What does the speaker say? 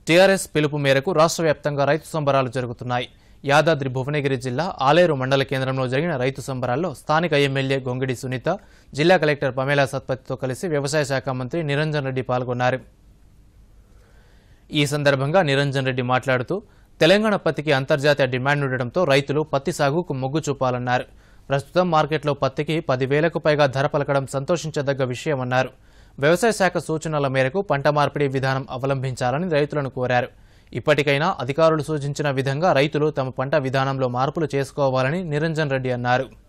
TRS పిలుపు మేరకు రాష్ట్ర వ్యాప్తంగా రైతు సంబరాలు జరుగుతున్నాయి యాదాద్రి భువనగిరి జిల్లా ఆలేరు మండల కేంద్రంలో జరిగిన రైతు సంబరాల్లో స్థానిక ఎమ్మెల్యే గొంగిడి సునీత జిల్లా కలెక్టర్ పమేలా సత్పతితో కలిసి వ్యవసాయ శాఖ మంత్రి నిరంజన్ రెడ్డి పాల్గొన్నారు ఈ సందర్భంగా నిరంజన్ రెడ్డి మాట్లాడుతూ తెలంగాణ పత్తికి అంతర్జాతీయ డిమాండ్ ఉండడంతో రైతులు పత్తి సాగుకు మొగ్గు చూపాలన్నారు ప్రస్తుతం మార్కెట్లో పత్తికి పదివేలకు పైగా ధర పలకడం సంతోషించదగ్గ విషయమన్నారు వ్యవసాయ శాఖ సూచనల మేరకు పంట మార్పిడి విధానం అవలంబించాలని రైతులను కోరారు ఇప్పటికైనా అధికారులు సూచించిన విధంగా రైతులు తమ పంట విధానంలో మార్పులు చేసుకోవాలని నిరంజన్ రెడ్డి అన్నారు